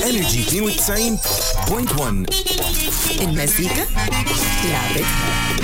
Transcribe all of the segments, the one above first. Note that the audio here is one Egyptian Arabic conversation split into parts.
انرجي 92.1 المزيكا لعبتها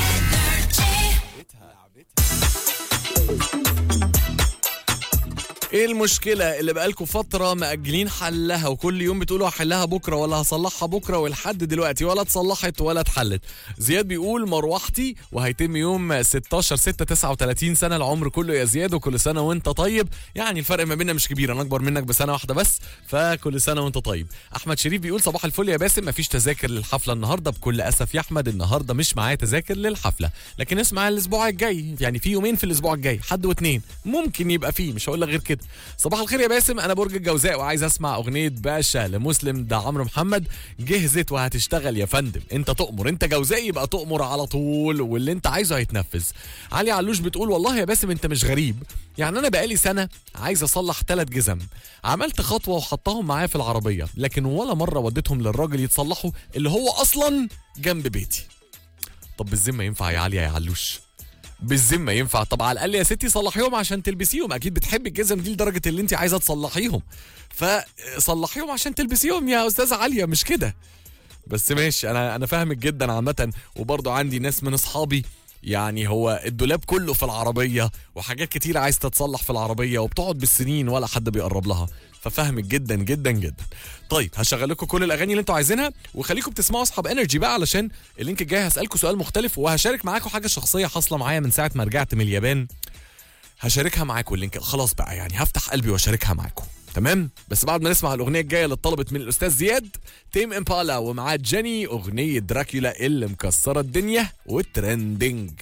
ايه المشكلة اللي بقالكم فترة مأجلين حلها وكل يوم بتقولوا هحلها بكرة ولا هصلحها بكرة ولحد دلوقتي ولا اتصلحت ولا اتحلت زياد بيقول مروحتي وهيتم يوم 16 6 39 سنة العمر كله يا زياد وكل سنة وانت طيب يعني الفرق ما بيننا مش كبير انا اكبر منك بسنة واحدة بس فكل سنة وانت طيب احمد شريف بيقول صباح الفل يا باسم مفيش تذاكر للحفلة النهاردة بكل اسف يا احمد النهاردة مش معايا تذاكر للحفلة لكن اسمع الاسبوع الجاي يعني في يومين في الاسبوع الجاي حد واثنين ممكن يبقى فيه مش هقول لك غير كده صباح الخير يا باسم انا برج الجوزاء وعايز اسمع اغنيه باشا لمسلم ده عمرو محمد جهزت وهتشتغل يا فندم انت تؤمر انت جوزاء يبقى تؤمر على طول واللي انت عايزه هيتنفذ علي علوش بتقول والله يا باسم انت مش غريب يعني انا بقالي سنه عايز اصلح ثلاث جزم عملت خطوه وحطهم معايا في العربيه لكن ولا مره وديتهم للراجل يتصلحوا اللي هو اصلا جنب بيتي طب بالذمه ينفع يا علي يا علوش بالذمه ينفع طب على الاقل يا ستي صلحيهم عشان تلبسيهم اكيد بتحبي الجزم دي لدرجه اللي انت عايزه تصلحيهم فصلحيهم عشان تلبسيهم يا استاذه عليا مش كده بس ماشي انا انا فاهمك جدا عامه وبرضه عندي ناس من اصحابي يعني هو الدولاب كله في العربيه وحاجات كتير عايز تتصلح في العربيه وبتقعد بالسنين ولا حد بيقرب لها ففاهمك جدا جدا جدا طيب هشغل لكم كل الاغاني اللي انتوا عايزينها وخليكم تسمعوا اصحاب انرجي بقى علشان اللينك الجاي هسالكم سؤال مختلف وهشارك معاكم حاجه شخصيه حاصله معايا من ساعه ما رجعت من اليابان هشاركها معاكم اللينك خلاص بقى يعني هفتح قلبي واشاركها معاكم تمام بس بعد ما نسمع الاغنيه الجايه اللي اتطلبت من الاستاذ زياد تيم امبالا ومعاه جيني اغنيه دراكولا اللي مكسره الدنيا وترندنج